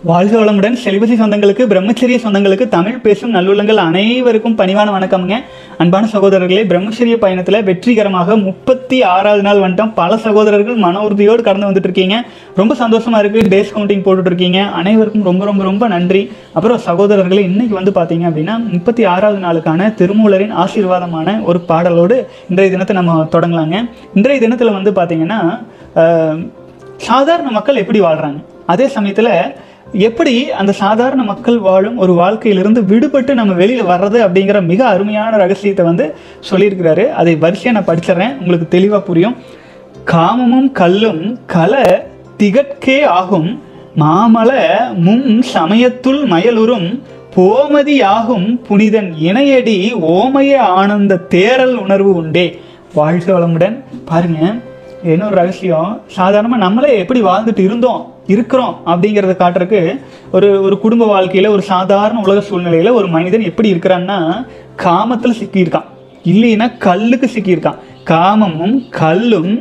வாழ்க வளமுடன் செலிபசி சொந்தங்களுக்கு பிரம்மச்சரிய சொந்தங்களுக்கு தமிழ் பேசும் நல்லுள்ளங்கள் அனைவருக்கும் பணிவான வணக்கம்ங்க அன்பான சகோதரர்களே பிரம்மச்சரிய பயணத்தில் வெற்றிகரமாக முப்பத்தி ஆறாவது நாள் வந்துட்டோம் பல சகோதரர்கள் மன உறுதியோடு கடந்து வந்துட்டு இருக்கீங்க ரொம்ப சந்தோஷமா இருக்கு டேஸ் கவுண்டிங் போட்டுட்டு இருக்கீங்க அனைவருக்கும் ரொம்ப ரொம்ப ரொம்ப நன்றி அப்புறம் சகோதரர்களே இன்னைக்கு வந்து பார்த்தீங்க அப்படின்னா முப்பத்தி ஆறாவது நாளுக்கான திருமூலரின் ஆசீர்வாதமான ஒரு பாடலோடு இன்றைய தினத்தை நம்ம தொடங்கலாங்க இன்றைய தினத்தில் வந்து பார்த்தீங்கன்னா ஆஹ், சாதாரண மக்கள் எப்படி வாழ்றாங்க அதே சமயத்தில் எப்படி அந்த சாதாரண மக்கள் வாழும் ஒரு வாழ்க்கையிலிருந்து விடுபட்டு நம்ம வெளியில் வர்றது அப்படிங்கிற மிக அருமையான ரகசியத்தை வந்து சொல்லியிருக்கிறாரு அதை வரிசையாக நான் படிச்சிடுறேன் உங்களுக்கு தெளிவாக புரியும் காமமும் கல்லும் கல திகட்கே ஆகும் மாமல மும் சமயத்துள் மயலுறும் போமதியாகும் புனிதன் இணையடி ஓமய ஆனந்த தேரல் உணர்வு உண்டே வாழ்க வளமுடன் பாருங்க இன்னொரு ரகசியம் சாதாரணமாக நம்மளே எப்படி வாழ்ந்துட்டு இருந்தோம் இருக்கிறோம் அப்படிங்கிறத காட்டுறதுக்கு ஒரு ஒரு குடும்ப வாழ்க்கையில் ஒரு சாதாரண உலக சூழ்நிலையில் ஒரு மனிதன் எப்படி இருக்கிறான்னா காமத்தில் சிக்கியிருக்கான் இல்லைன்னா கல்லுக்கு சிக்கியிருக்கான் காமமும் கல்லும்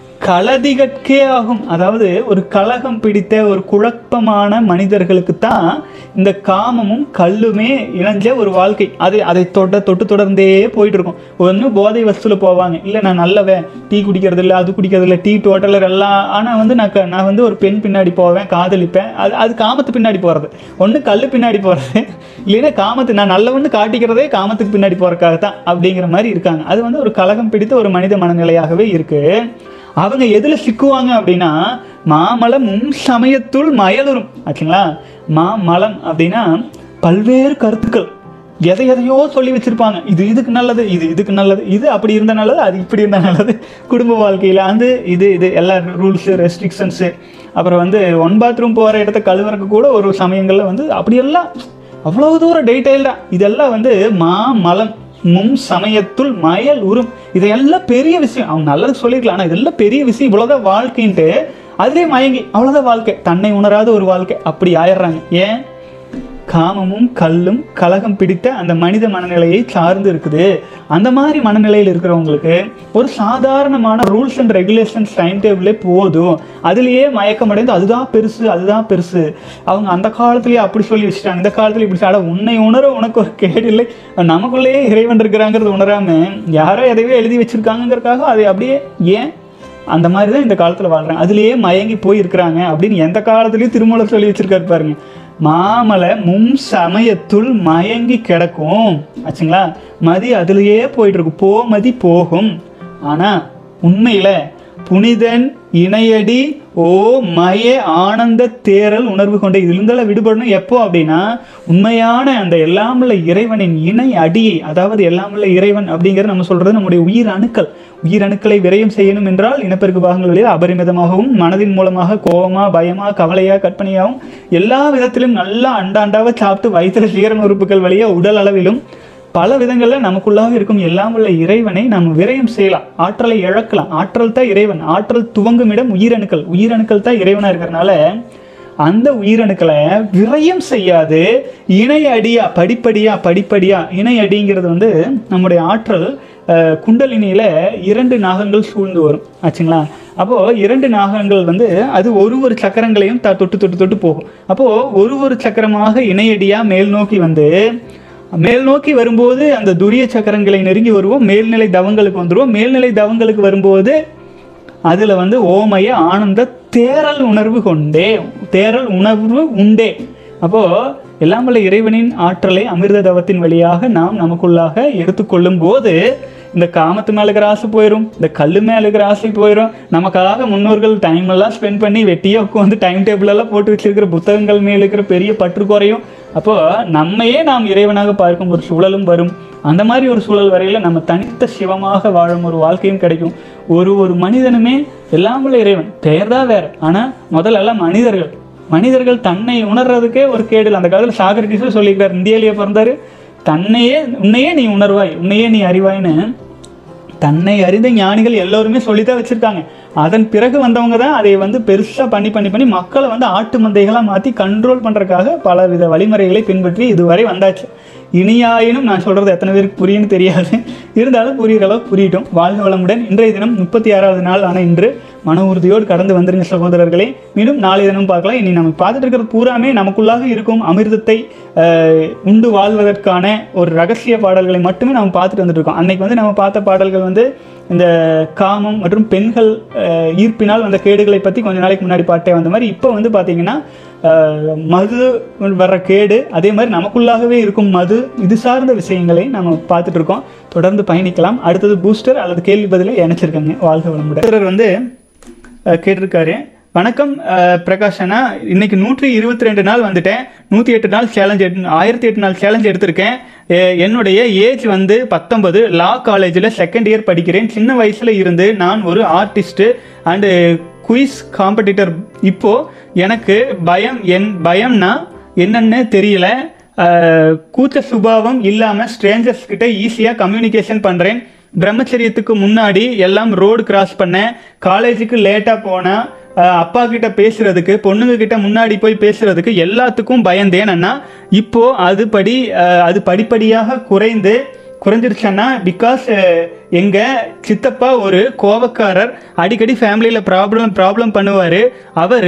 கலதிகட்கே ஆகும் அதாவது ஒரு கலகம் பிடித்த ஒரு குழப்பமான மனிதர்களுக்கு தான் இந்த காமமும் கல்லுமே இணைஞ்ச ஒரு வாழ்க்கை அது அதை தொட்ட தொட்டு தொடர்ந்தே போயிட்டு இருக்கும் ஒன்று போதை வசூல போவாங்க இல்லை நான் நல்லவன் டீ குடிக்கிறது இல்லை அது குடிக்கிறது இல்லை டீ டோட்டலர் எல்லாம் ஆனால் வந்து நான் க- நான் வந்து ஒரு பெண் பின்னாடி போவேன் காதலிப்பேன் அது அது காமத்து பின்னாடி போகிறது ஒன்று கல் பின்னாடி போகிறது இல்லைன்னா காமத்து நான் நல்லவன்னு காட்டிக்கிறதே காமத்துக்கு பின்னாடி போகிறக்காக தான் அப்படிங்கிற மாதிரி இருக்காங்க அது வந்து ஒரு கலகம் பிடித்த ஒரு மனித மனநிலையாகவே இருக்குது அவங்க எதில் சிக்குவாங்க அப்படின்னா மாமலம் முன் சமயத்துள் மயலுறும் ஆச்சுங்களா மாமலம் அப்படின்னா பல்வேறு கருத்துக்கள் எதை எதையோ சொல்லி வச்சிருப்பாங்க இது இதுக்கு நல்லது இது இதுக்கு நல்லது இது அப்படி இருந்த நல்லது அது இப்படி இருந்த நல்லது குடும்ப வாழ்க்கையில் வந்து இது இது எல்லா ரூல்ஸு ரெஸ்ட்ரிக்ஷன்ஸு அப்புறம் வந்து ஒன் பாத்ரூம் போகிற இடத்த கழுவுறதுக்கு கூட ஒரு சமயங்களில் வந்து அப்படியெல்லாம் அவ்வளோ தூரம் டீட்டெயில்டாக இதெல்லாம் வந்து மாமலம் மும் சமயத்துள் மயல் உறும் இதெல்லாம் பெரிய விஷயம் அவங்க நல்லது சொல்லியிருக்கலாம் ஆனால் இதெல்லாம் பெரிய விஷயம் இவ்வளோதான் வாழ்க்கைன்ட்டு அதுலேயே மயங்கி அவ்வளோதான் வாழ்க்கை தன்னை உணராத ஒரு வாழ்க்கை அப்படி ஆயிடுறாங்க ஏன் காமமும் கல்லும் கலகம் பிடித்த அந்த மனித மனநிலையை சார்ந்து இருக்குது அந்த மாதிரி மனநிலையில் இருக்கிறவங்களுக்கு ஒரு சாதாரணமான ரூல்ஸ் அண்ட் ரெகுலேஷன்ஸ் டைம் டேபிளே போதும் அதுலேயே மயக்கமடைந்து அதுதான் பெருசு அதுதான் பெருசு அவங்க அந்த காலத்திலேயே அப்படி சொல்லி வச்சுட்டாங்க இந்த காலத்துல இப்படி அட உன்னை உணர உனக்கு ஒரு கேடு இல்லை நமக்குள்ளேயே இறைவன் இருக்கிறாங்கிறது உணராம யாரோ எதையோ எழுதி வச்சிருக்காங்கிறதுக்காக அதை அப்படியே ஏன் அந்த மாதிரி தான் இந்த காலத்தில் வாழ்கிறாங்க அதுலேயே மயங்கி போயிருக்கிறாங்க அப்படின்னு எந்த காலத்துலேயும் திருமூலர் சொல்லி வச்சிருக்காரு பாருங்க மாமலை மும் சமயத்துள் மயங்கி கிடக்கும் ஆச்சுங்களா மதி அதுலேயே போயிட்டு இருக்கும் போ மதி போகும் ஆனால் உண்மையில் புனிதன் இணையடி ஓ மய ஆனந்த தேரல் உணர்வு கொண்ட இதிலிருந்தெல்லாம் விடுபடணும் எப்போ அப்படின்னா உண்மையான அந்த எல்லாமுள்ள இறைவனின் இணை அடியை அதாவது எல்லாமுள்ள இறைவன் அப்படிங்கிறது நம்ம சொல்றது நம்முடைய உயிர் அணுக்கள் உயிர் அணுக்களை விரயம் செய்யணும் என்றால் இனப்பெருக்கு பாகங்கள் வழியாக அபரிமிதமாகவும் மனதின் மூலமாக கோபமா பயமா கவலையா கற்பனையாகவும் எல்லா விதத்திலும் நல்லா அண்டாண்டாவ சாப்பிட்டு வயிற்றுல சீரண உறுப்புகள் வழியா உடல் அளவிலும் பல விதங்களில் நமக்குள்ளாக இருக்கும் எல்லாம் உள்ள இறைவனை நாம் விரயம் செய்யலாம் ஆற்றலை இழக்கலாம் ஆற்றல் தான் இறைவன் ஆற்றல் துவங்கும் இடம் உயிரணுக்கள் உயிரணுக்கள் தான் இறைவனாக இருக்கிறனால அந்த உயிரணுக்களை விரயம் செய்யாது இணை அடியா படிப்படியா படிப்படியா இணை அடிங்கிறது வந்து நம்முடைய ஆற்றல் அஹ், குண்டலினியில இரண்டு நாகங்கள் சூழ்ந்து வரும் ஆச்சுங்களா அப்போ இரண்டு நாகங்கள் வந்து அது ஒரு ஒரு சக்கரங்களையும் த தொட்டு தொட்டு தொட்டு போகும் அப்போ ஒரு ஒரு சக்கரமாக இணையடியா மேல் நோக்கி வந்து மேல் நோக்கி வரும்போது அந்த துரிய சக்கரங்களை நெருங்கி வருவோம் மேல்நிலை தவங்களுக்கு வந்துருவோம் மேல்நிலை தவங்களுக்கு வரும்போது அதில் வந்து ஓமய ஆனந்த தேரல் உணர்வு கொண்டே தேரல் உணர்வு உண்டே அப்போ எல்லாம் வல்ல இறைவனின் ஆற்றலை அமிர்த தவத்தின் வழியாக நாம் நமக்குள்ளாக எடுத்துக்கொள்ளும் போது இந்த காமத்து மேல இருக்கிற ஆசை போயிடும் இந்த கல்லு மேல இருக்கிற ஆசை போயிடும் நமக்காக முன்னோர்கள் டைம் எல்லாம் ஸ்பெண்ட் பண்ணி வெட்டியா உட்காந்து டைம் டேபிள் எல்லாம் போட்டு வச்சிருக்கிற புத்தகங்கள் மேல இருக்கிற பெரிய பற்று குறையும் அப்போ நம்மையே நாம் இறைவனாக பார்க்கும் ஒரு சூழலும் வரும் அந்த மாதிரி ஒரு சூழல் வரையில நம்ம தனித்த சிவமாக வாழும் ஒரு வாழ்க்கையும் கிடைக்கும் ஒரு ஒரு மனிதனுமே எல்லாம் உள்ள இறைவன் பெயர் தான் வேற ஆனா முதல்ல எல்லாம் மனிதர்கள் மனிதர்கள் தன்னை உணர்றதுக்கே ஒரு கேடல் அந்த காலத்துல சாகரடிஸும் சொல்லிக்கிறார் இந்தியாவிலேயே பிறந்தாரு தன்னையே உன்னையே நீ உணர்வாய் உன்னையே நீ அறிவாய்ன்னு தன்னை அறிந்த ஞானிகள் எல்லோருமே சொல்லித்தான் வச்சிருக்காங்க அதன் பிறகு வந்தவங்க தான் அதை வந்து பெருசாக பண்ணி பண்ணி பண்ணி மக்களை வந்து ஆட்டு மந்தைகளாக மாற்றி கண்ட்ரோல் பண்ணுறதுக்காக பலவித வழிமுறைகளை பின்பற்றி இதுவரை வந்தாச்சு இனியாயினும் நான் சொல்கிறது எத்தனை பேருக்கு புரியும்னு தெரியாது இருந்தாலும் புரியுற அளவு புரியட்டும் வாழ்க வளமுடன் இன்றைய தினம் முப்பத்தி ஆறாவது நாள் ஆன இன்று மன உறுதியோடு கடந்து வந்துருங்க சகோதரர்களே மீண்டும் நாளைய தினம் பார்க்கலாம் இனி நம்ம பார்த்துட்டு இருக்கிறது பூராமே நமக்குள்ளாக இருக்கும் அமிர்தத்தை அஹ், உண்டு வாழ்வதற்கான ஒரு ரகசிய பாடல்களை மட்டுமே நம்ம பார்த்துட்டு வந்துட்டு இருக்கோம் அன்னைக்கு வந்து நம்ம பார்த்த பாடல்கள் வந்து இந்த காமம் மற்றும் பெண்கள் அஹ், ஈர்ப்பினால் வந்த கேடுகளை பற்றி கொஞ்ச நாளைக்கு முன்னாடி பாட்டே வந்த மாதிரி இப்போ வந்து பார்த்தீங்கன்னா அஹ், மது வர்ற கேடு அதே மாதிரி நமக்குள்ளாகவே இருக்கும் மது இது சார்ந்த விஷயங்களை நம்ம பார்த்துட்டு இருக்கோம் தொடர்ந்து பயணிக்கலாம் அடுத்தது பூஸ்டர் அல்லது கேள்வி பதிலை இணைச்சிருக்காங்க வாழ்க வளமுடன் ஒருத்தர் வந்து அஹ், கேட்டிருக்காரு வணக்கம் அஹ், பிரகாஷ் அண்ணா இன்னைக்கு நூற்றி இருபத்தி ரெண்டு நாள் வந்துட்டேன் நூற்றி எட்டு நாள் சேலஞ்ச் எட்டு ஆயிரத்தி எட்டு நாள் சேலஞ்ச் எடுத்திருக்கேன் எ- என்னுடைய ஏஜ் வந்து பத்தொன்பது லா காலேஜில் செகண்ட் இயர் படிக்கிறேன் சின்ன வயசில் இருந்து நான் ஒரு ஆர்டிஸ்ட்டு அண்டு குயிஸ் காம்படிட்டர் இப்போ எனக்கு பயம் என் பயம்னா என்னன்னு தெரியல அஹ், கூச்ச சுபாவம் இல்லாமல் ஸ்ட்ரேஞ்சர்ஸ் கிட்ட ஈஸியாக கம்யூனிகேஷன் பண்ணுறேன் பிரம்மச்சரியத்துக்கு முன்னாடி எல்லாம் ரோடு கிராஸ் பண்ணேன் காலேஜுக்கு லேட்டாக போனேன் அஹ் அப்பா கிட்ட பேசுறதுக்கு பொண்ணுங்க கிட்ட முன்னாடி போய் பேசுறதுக்கு எல்லாத்துக்கும் பயந்தேன் அண்ணா இப்போ அது படி அஹ் அது படிப்படியாக குறைந்து குறைஞ்சிருச்சன்னா பிகாஸ் எங்க சித்தப்பா ஒரு கோவக்காரர் அடிக்கடி ஃபேமிலியில் ப்ராப்ளம் ப்ராப்ளம் பண்ணுவார் அவர்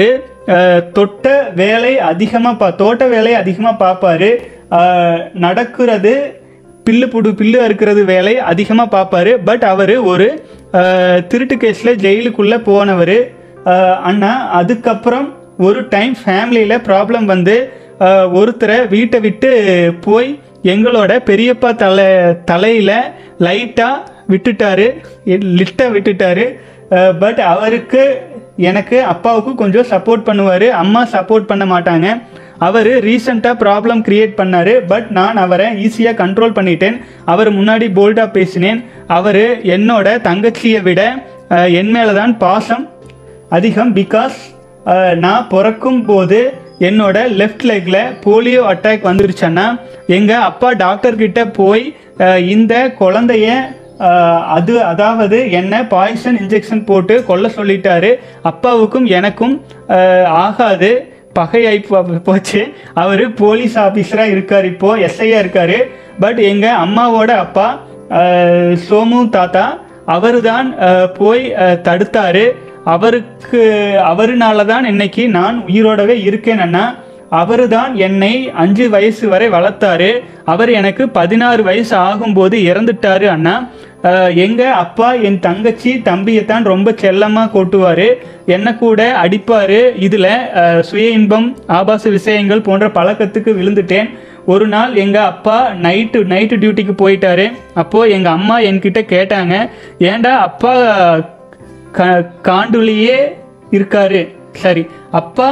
தொட்ட வேலை அதிகமாக பா தோட்ட வேலையை அதிகமாக பார்ப்பாரு அஹ் நடக்கிறது பில்லு புடு பில்லு அறுக்கிறது வேலை அதிகமாக பார்ப்பாரு பட் அவர் ஒரு அஹ், திருட்டு கேஸில் ஜெயிலுக்குள்ளே போனவர் அண்ணா அதுக்கப்புறம் ஒரு டைம் ஃபேமிலியில் ப்ராப்ளம் வந்து அஹ், ஒருத்தரை வீட்டை விட்டு போய் எங்களோட பெரியப்பா தலை தலையில் லைட்டாக விட்டுட்டாரு லிட்டாக விட்டுட்டாரு பட் அவருக்கு எனக்கு அப்பாவுக்கு கொஞ்சம் சப்போர்ட் பண்ணுவார் அம்மா சப்போர்ட் பண்ண மாட்டாங்க அவர் ரீசெண்டாக ப்ராப்ளம் கிரியேட் பண்ணார் பட் நான் அவரை ஈஸியாக கண்ட்ரோல் பண்ணிட்டேன் அவர் முன்னாடி போல்டாக பேசினேன் அவர் என்னோட தங்கச்சியை விட அஹ், என் மேலே தான் பாசம் அதிகம் பிகாஸ் நான் பிறக்கும் போது என்னோட லெஃப்ட் லெக்கில் போலியோ அட்டாக் வந்துருச்சுன்னா எங்கள் அப்பா டாக்டர் கிட்ட போய் அஹ், இந்த குழந்தைய அஹ், அது அதாவது என்ன பாய்சன் இன்ஜெக்ஷன் போட்டு கொல்ல சொல்லிட்டாரு அப்பாவுக்கும் எனக்கும் அஹ், ஆகாது பகையாகி போ- போச்சு அவர் போலீஸ் ஆஃபீஸராக இருக்கார் இப்போ எஸ்ஐயா இருக்கார் பட் எங்கள் அம்மாவோட அப்பா அஹ், சோமு தாத்தா அவர் தான் போய் அஹ், தடுத்தாரு அவருக்கு அவருனால தான் இன்னைக்கு நான் உயிரோடவே இருக்கேன் அண்ணா அவரு தான் என்னை அஞ்சு வயசு வரை வளர்த்தாரு அவர் எனக்கு பதினாறு வயசு ஆகும்போது இறந்துட்டாரு அண்ணா அஹ், எங்க அப்பா என் தங்கச்சி தம்பியை தான் ரொம்ப செல்லமா கொட்டுவாரு என்ன கூட அடிப்பாரு இதுல அஹ், சுய இன்பம் ஆபாச விஷயங்கள் போன்ற பழக்கத்துக்கு விழுந்துட்டேன் ஒரு நாள் எங்க அப்பா நைட்டு நைட்டு டியூட்டிக்கு போயிட்டாரு அப்போ எங்க அம்மா என்கிட்ட கேட்டாங்க ஏன்டா அப்பா க காண்டுலியே இருக்காரு சரி அப்பா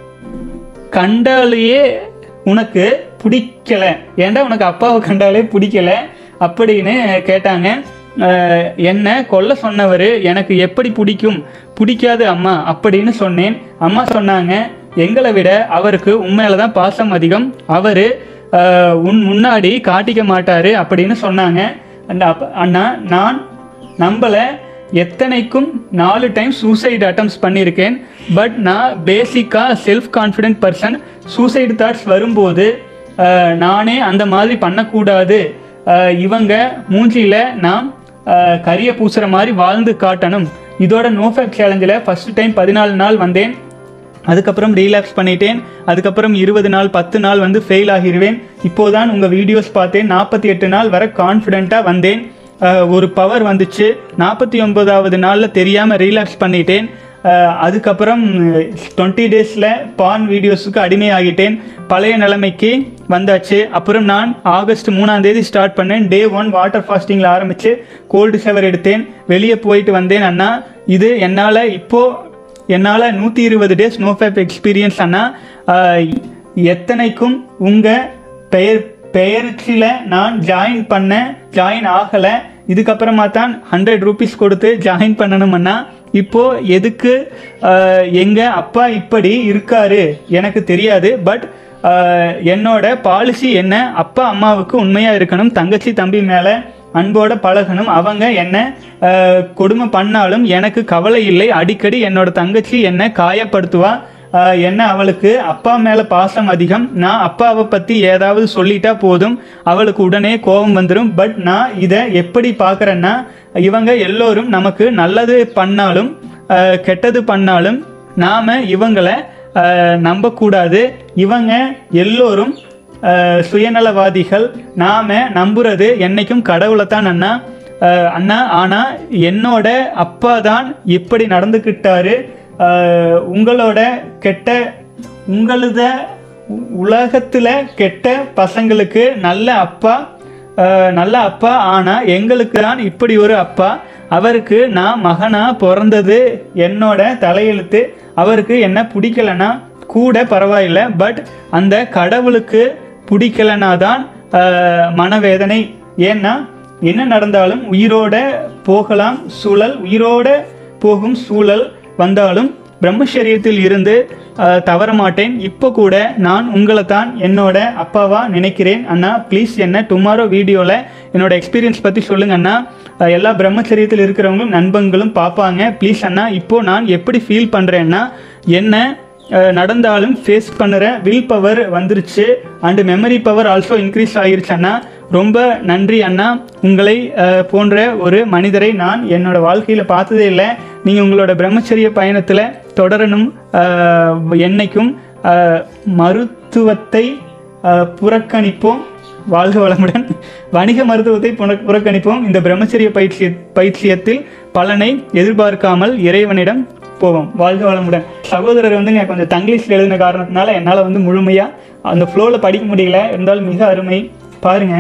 கண்டாலேயே உனக்கு பிடிக்கல ஏன்டா உனக்கு அப்பாவை கண்டாலே பிடிக்கல அப்படின்னு கேட்டாங்க அஹ், என்ன கொல்ல சொன்னவர் எனக்கு எப்படி பிடிக்கும் பிடிக்காது அம்மா அப்படின்னு சொன்னேன் அம்மா சொன்னாங்க எங்களை விட அவருக்கு உண்மையில தான் பாசம் அதிகம் அவர் உன் முன்னாடி காட்டிக்க மாட்டாரு அப்படின்னு சொன்னாங்க அந்த அப்ப அண்ணா நான் நம்பலை எத்தனைக்கும் நாலு டைம் சூசைட் அட்டம்ஸ் பண்ணியிருக்கேன் பட் நான் பேசிக்காக self confident person suicide thoughts வரும்போது அஹ், நானே அந்த மாதிரி பண்ணக்கூடாது அஹ், இவங்க மூஞ்சியில் நாம் அஹ், கரிய பூசுகிற மாதிரி வாழ்ந்து காட்டணும் இதோட நோஃபேக் சேலஞ்சில் ஃபஸ்ட் டைம் பதினாலு நாள் வந்தேன் அதுக்கப்புறம் ரீலாக்ஸ் பண்ணிட்டேன் அதுக்கப்புறம் இருபது நாள் பத்து நாள் வந்து ஃபெயில் ஆகிருவேன் இப்போதான் உங்கள் வீடியோஸ் பார்த்தேன் நாற்பத்தி எட்டு நாள் வரை கான்ஃபிடென்ட்டாக வந்தேன் அஹ், ஒரு பவர் வந்துச்சு நாற்பத்தி ஒன்பதாவது நாளில் தெரியாமல் ரீலாக்ஸ் பண்ணிட்டேன் அஹ், அதுக்கப்புறம் டுவெண்ட்டி டேஸில் பான் வீடியோஸுக்கு அடிமையாகிட்டேன் பழைய நிலைமைக்கு வந்தாச்சு அப்புறம் நான் ஆகஸ்ட் மூணாம் தேதி ஸ்டார்ட் பண்ணேன் டே ஒன் வாட்டர் ஃபாஸ்டிங்கில் ஆரம்பித்து கோல்டு ஷவர் எடுத்தேன் வெளியே போயிட்டு வந்தேன் அண்ணா இது என்னால் இப்போது என்னால் நூற்றி இருபது டேஸ் நோஃபேப் எக்ஸ்பீரியன்ஸ் ஆனால் எத்தனைக்கும் உங்கள் பெயர் பெயர்ச்சியில் நான் ஜாயின் பண்ணேன் ஜாயின் ஆகலை இதுக்கப்புறமா தான் ஹண்ட்ரட் ருபீஸ் கொடுத்து ஜாயின் பண்ணணுமன்னா இப்போ எதுக்கு எங்கள் அப்பா இப்படி இருக்காரு எனக்கு தெரியாது பட் என்னோட பாலிசி என்ன அப்பா அம்மாவுக்கு உண்மையாக இருக்கணும் தங்கச்சி தம்பி மேலே அன்போட பழகணும் அவங்க என்ன அஹ், கொடுமை பண்ணாலும் எனக்கு கவலை இல்லை அடிக்கடி என்னோட தங்கச்சி என்னை காயப்படுத்துவா ஆஹ், என்ன அவளுக்கு அப்பா மேலே பாசம் அதிகம் நான் அப்பாவை பற்றி ஏதாவது சொல்லிட்டா போதும் அவளுக்கு உடனே கோபம் வந்துடும் பட் நான் இதை எப்படி பார்க்குறேன்னா இவங்க எல்லோரும் நமக்கு நல்லது பண்ணாலும் ஆஹ், கெட்டது பண்ணாலும் நாம் இவங்களை ஆஹ், நம்பக்கூடாது இவங்க எல்லோரும் ஆஹ், சுயநலவாதிகள் நாம் நம்புறது என்னைக்கும் கடவுளை தான் அண்ணா ஆஹ், அண்ணா ஆனால் என்னோட அப்பா தான் இப்படி நடந்துக்கிட்டாரு ஆஹ், உங்களோட கெட்ட உங்களத உலகத்தில் கெட்ட பசங்களுக்கு நல்ல அப்பா ஆஹ், நல்ல அப்பா ஆனால் எங்களுக்கு தான் இப்படி ஒரு அப்பா அவருக்கு நான் மகனா பிறந்தது என்னோட தலையெழுத்து அவருக்கு என்ன பிடிக்கலனா கூட பரவாயில்லை பட் அந்த கடவுளுக்கு பிடிக்கலனா தான் ஆஹ், மனவேதனை ஏன்னா என்ன நடந்தாலும் உயிரோட போகலாம் சூழல் உயிரோட போகும் சூழல் வந்தாலும் பிரம்மச்சரியத்தில் இருந்து அஹ், தவற மாட்டேன் இப்போ கூட நான் உங்களை தான் என்னோட அப்பாவா நினைக்கிறேன் அண்ணா ப்ளீஸ் என்ன டுமாரோ வீடியோவில் என்னோட எக்ஸ்பீரியன்ஸ் பற்றி சொல்லுங்க அண்ணா அஹ், எல்லா பிரம்மச்சரியத்தில் இருக்கிறவங்களும் நண்பங்களும் பார்ப்பாங்க ப்ளீஸ் அண்ணா இப்போ நான் எப்படி ஃபீல் பண்ணுறேன்னா என்ன அஹ், நடந்தாலும் ஃபேஸ் பண்ணுற வில் பவர் வந்துருச்சு and memory power also increase ஆயிருச்சு அண்ணா ரொம்ப நன்றி அண்ணா உங்களை அஹ், போன்ற ஒரு மனிதரை நான் என்னோட வாழ்க்கையில் பார்த்ததே இல்லை நீங்கள் உங்களோட பிரம்மச்சரிய பயணத்தில் தொடரணும் அஹ், என்னைக்கும் அஹ், மருத்துவத்தை அஹ், புறக்கணிப்போம் வாழ்க வளமுடன் வணிக மருத்துவத்தை புற- புறக்கணிப்போம் இந்த பிரம்மச்சரிய பயிற்சி பயிற்சியத்தில் பலனை எதிர்பார்க்காமல் இறைவனிடம் போவோம் வாழ்க வளமுடன் சகோதரர் வந்துங்க கொஞ்சம் தங்கிலீஷில் எழுதின காரணத்தினால என்னால் வந்து முழுமையாக அந்த ஃப்ளோவில் படிக்க முடியல இருந்தாலும் மிக அருமை பாருங்க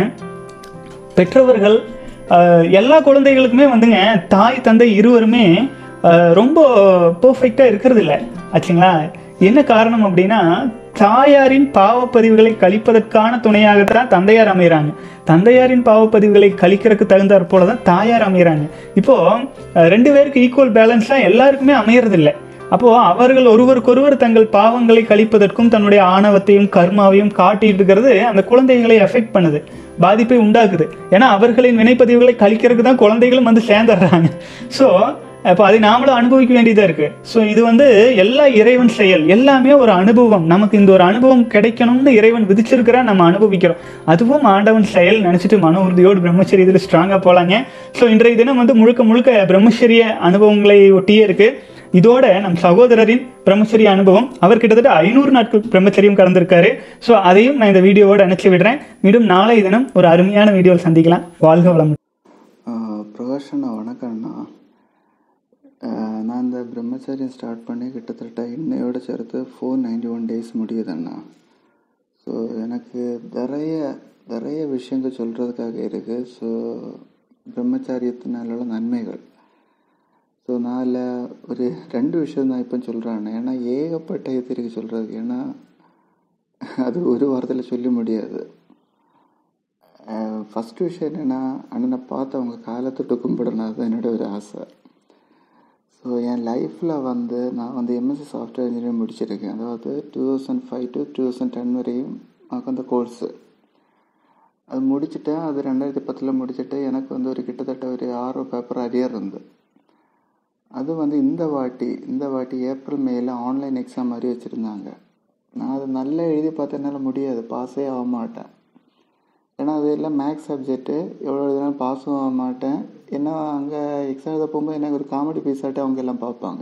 பெற்றவர்கள் அஹ், எல்லா குழந்தைகளுக்குமே வந்துங்க தாய் தந்தை இருவருமே அஹ், ரொம்ப பர்ஃபெக்டாக இருக்கிறது இல்லை ஆச்சுங்களா என்ன காரணம் அப்படின்னா தாயாரின் பாவப்பதிவுகளை கழிப்பதற்கான துணையாகத்தான் தந்தையார் அமைகிறாங்க தந்தையாரின் பாவப்பதிவுகளை கழிக்கிறதுக்கு தகுந்தாற் போல தான் தாயார் அமைகிறாங்க இப்போ அஹ், ரெண்டு பேருக்கு ஈக்குவல் பேலன்ஸாக எல்லாருக்குமே அமையறதில்லை அப்போ அவர்கள் ஒருவருக்கொருவர் தங்கள் பாவங்களை கழிப்பதற்கும் தன்னுடைய ஆணவத்தையும் கர்மாவையும் காட்டிட்டு இருக்கிறது அந்த குழந்தைகளை எஃபெக்ட் பண்ணுது பாதிப்பை உண்டாக்குது ஏன்னா அவர்களின் வினைப்பதிவுகளை கழிக்கிறதுக்கு தான் குழந்தைகளும் வந்து சேர்ந்துடுறாங்க ஸோ அப்போ அதை நாமளும் அனுபவிக்க வேண்டியதாக இருக்குது ஸோ இது வந்து எல்லா இறைவன் செயல் எல்லாமே ஒரு அனுபவம் நமக்கு இந்த ஒரு அனுபவம் கிடைக்கணும்னு இறைவன் விதிச்சிருக்கிறா நம்ம அனுபவிக்கிறோம் அதுவும் ஆண்டவன் செயல் நினச்சிட்டு மன உறுதியோடு பிரம்மச்சரியத்தில் ஸ்ட்ராங்காக போகலாங்க ஸோ இன்றைய தினம் வந்து முழுக்க முழுக்க பிரம்மச்சரிய அனுபவங்களை ஒட்டியே இருக்குது இதோட நம் சகோதரரின் பிரம்மச்சரிய அனுபவம் அவர் கிட்டத்தட்ட ஐநூறு நாட்கள் பிரம்மச்சரியம் கடந்திருக்காரு ஸோ அதையும் நான் இந்த வீடியோவோட அனுப்பிச்சு விடுறேன் மீண்டும் நாளை தினம் ஒரு அருமையான வீடியோவில் சந்திக்கலாம் வாழ்க வளமுடன் ஆஹ் பிரகாஷ் அண்ணா வணக்கம் அண்ணா ஆஹ் நான் இந்த பிரம்மச்சரியம் ஸ்டார்ட் பண்ணி கிட்டத்தட்ட இன்னையோட சேர்த்து ஃபோர் நைன்டி ஒன் டேஸ் முடியுது அண்ணா ஸோ எனக்கு நிறைய நிறைய விஷயங்கள் சொல்கிறதுக்காக இருக்குது ஸோ பிரம்மச்சாரியத்தினால உள்ள நன்மைகள் ஸோ நான் அதில் ஒரு ரெண்டு விஷயம் தான் இப்போ சொல்கிறேன் ஏன்னா ஏகப்பட்ட இது இருக்குது சொல்கிறதுக்கு ஏன்னா அது ஒரு வாரத்தில் சொல்ல முடியாது ஃபஸ்ட்டு விஷயம் என்னென்னா அண்ணனை பார்த்து அவங்க காலத்தொட்டு கும்பிடணும் அதுதான் என்னோட ஒரு ஆசை ஸோ என் லைஃப்பில் வந்து நான் வந்து எம்எஸ்சி சாஃப்ட்வேர் இன்ஜினியரிங் முடிச்சிருக்கேன் அதாவது two thousand five to two thousand ten வரையும் எனக்கு அந்த கோர்ஸு அது முடிச்சுட்டேன் அது ரெண்டாயிரத்தி பத்தில் முடிச்சுட்டு எனக்கு வந்து ஒரு கிட்டத்தட்ட ஒரு ஆறு பேப்பர் அரியர் இருந்து அது வந்து இந்த வாட்டி இந்த வாட்டி ஏப்ரல் மேல ஆன்லைன் எக்ஸாம் மாதிரி வச்சுருந்தாங்க நான் அது நல்லா எழுதி பார்த்தனால முடியாது பாஸே ஆக மாட்டேன் ஏன்னா அது எல்லாம் மேக்ஸ் சப்ஜெக்ட்டு எவ்வளோ எழுதினாலும் பாஸும் ஆக மாட்டேன் ஏன்னா அங்கே எக்ஸாம் எழுத போகும்போது எனக்கு ஒரு காமெடி பீஸாட்டு அவங்க எல்லாம் பார்ப்பாங்க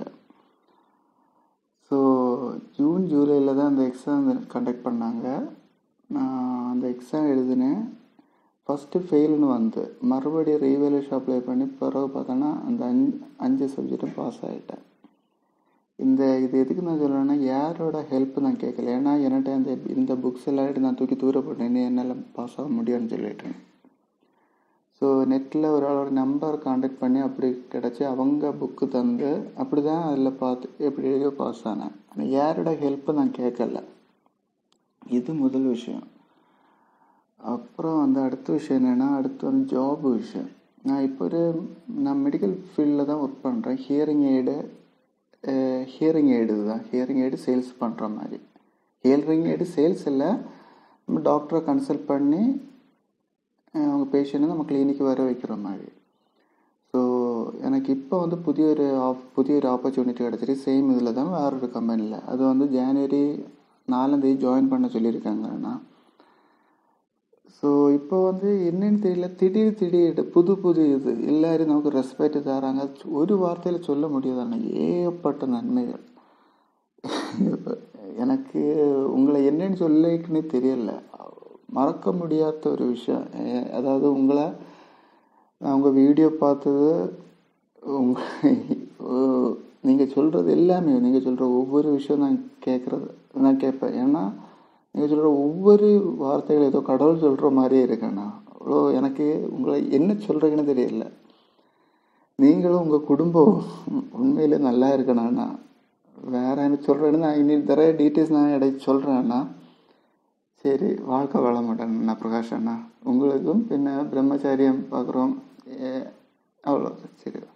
ஸோ ஜூன் ஜூலையில் தான் அந்த எக்ஸாம் கண்டக்ட் பண்ணாங்க நான் அந்த எக்ஸாம் எழுதினேன் ஃபஸ்ட்டு ஃபெயில்னு வந்து மறுபடியும் ரீவேலேஷன் அப்ளை பண்ணி பிறகு பார்த்தோன்னா அந்த அஞ்சு அஞ்சு சப்ஜெக்டும் பாஸ் ஆகிட்டேன் இந்த இது எதுக்கு நான் சொல்கிறேன்னா யாரோட ஹெல்ப் நான் கேட்கல ஏன்னா என்கிட்ட அந்த இந்த புக்ஸ் எல்லாரும் நான் தூக்கி தூர போட்டேன் இனி என்னால் பாஸ் ஆக முடியும்னு சொல்லிட்டேன் ஸோ நெட்டில் ஒரு ஆளோட நம்பர் காண்டாக்ட் பண்ணி அப்படி கிடச்சி அவங்க புக்கு தந்து அப்படி தான் அதில் பார்த்து எப்படி எழுதியோ பாஸ் ஆனேன் ஆனால் யாரோட ஹெல்ப்பை நான் கேட்கல இது முதல் விஷயம் அப்புறம் அந்த அடுத்த விஷயம் என்னென்னா அடுத்து வந்து ஜாப் விஷயம் நான் இப்போ ஒரு நான் மெடிக்கல் ஃபீல்டில் தான் ஒர்க் பண்ணுறேன் ஹியரிங் எய்டு ஹியரிங் எய்டு தான் ஹியரிங் எய்டு சேல்ஸ் பண்ணுற மாதிரி ஹியரிங் எய்டு சேல்ஸ் இல்லை நம்ம டாக்டரை கன்சல்ட் பண்ணி அஹ் அவங்க பேஷண்ட்டை நம்ம கிளினிக்கு வர வைக்கிற மாதிரி ஸோ எனக்கு இப்போ வந்து புதிய ஒரு ஆப் புதிய ஒரு ஆப்பர்ச்சுனிட்டி கிடச்சிருக்கு சேம் இதில் தான் வேற ஒரு கம்பெனியில் அது வந்து ஜனவரி நாலாந்தேதி ஜாயின் பண்ண சொல்லியிருக்காங்கண்ணா ஸோ இப்போ வந்து என்னன்னு தெரியல திடீர் திடீர் புது புது இது எல்லாரும் நமக்கு ரெஸ்பெக்ட் தராங்க ஒரு வார்த்தையில் சொல்ல முடியாதாண்ணா ஏகப்பட்ட நன்மைகள் எனக்கு உங்களை என்னன்னு சொல்லிக்குன்னு தெரியல மறக்க முடியாத ஒரு விஷயம் எ- அதாவது உங்களை நான் உங்கள் வீடியோ பார்த்தது உங்க நீங்கள் சொல்கிறது எல்லாமே நீங்கள் சொல்கிற ஒவ்வொரு விஷயம் நான் கேட்குறது நான் கேட்பேன் ஏன்னா நீங்கள் சொல்கிற ஒவ்வொரு வார்த்தைகள் ஏதோ கடவுள் சொல்கிற மாதிரியே இருக்கேண்ணா அவ்வளோ எனக்கு உங்களை என்ன சொல்கிறீங்கன்னு தெரியல நீங்களும் உங்கள் குடும்பம் உண்மையிலே நல்லா இருக்கணும்ண்ணா வேற என்ன சொல்கிறேன்னு நான் இனி தர டீட்டெயில்ஸ் நான் இடையே சொல்கிறேன்னா சரி வாழ்க்கை வாழ மாட்டேன் பிரகாஷ் அண்ணா உங்களுக்கும் பின்ன பிரம்மச்சாரியம் பார்க்குறோம் அவ்வளோ சரி